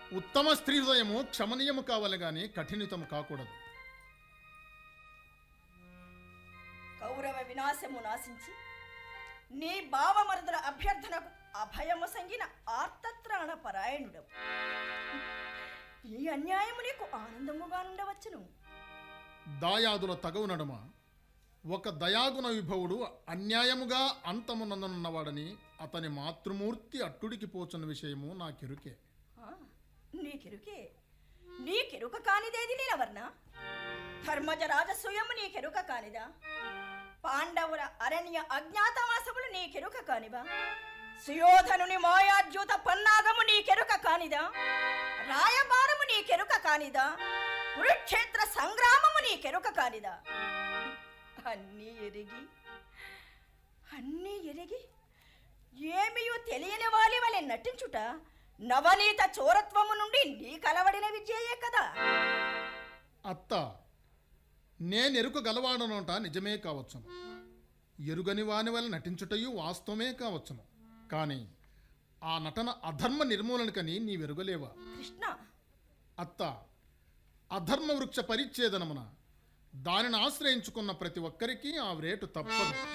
ఉత్తమ స్త్రీ హృదయము క్షమనీయము కావాలి గాని కఠినితము కాకూడదు కౌరవ వినాశము నాశించి నీ భావమరుదుల అభ్యర్థనకు అభయము సంగిన ఆర్తత్రాణ పరాయణుడవు ఈ అన్యాయము నీకు ఆనందముగా నుండవచ్చును దాయాదుల తగవు నడుమ ఒక దయాగుణ విభవుడు అన్యాయముగా అంతమునందనున్నవాడని అతని మాతృమూర్తి అట్టుడికి పోచున్న విషయము నాకెరుకే ఆ, నీకెరుకే నీకెరుక కానిదేది నేనవర్ణ ధర్మజ రాజసూయము నీకెరుక కానిదా పాండవుల అరణ్య అజ్ఞాతవాసములు నీకెరుక కానివా సుయోధనుని మాయాద్యూత పన్నాగము నీకెరుక కానిదా రాయబారము నీకెరుక కానిదా కురుక్షేత్ర సంగ్రామము నీకెరుక కానిదా అన్నీ ఎరిగి అన్నీ ఎరిగి ఏమియో తెలియని వాలి వలె నటించుట నవనీత చోరత్వము నుండి నీ కలవడిన విద్యయే కదా అత్త నేనెరుక గలవాడనట నిజమే కావచ్చును ఎరుగని వాని వల్ల నటించుటయు వాస్తవమే కావచ్చును కానీ ఆ నటన అధర్మ నిర్మూలనకని నీవెరుగలేవా కృష్ణ అత్త అధర్మ వృక్ష పరిచ్ఛేదనమున దానిని ఆశ్రయించుకున్న ప్రతి ఒక్కరికి ఆ రేటు తప్పదు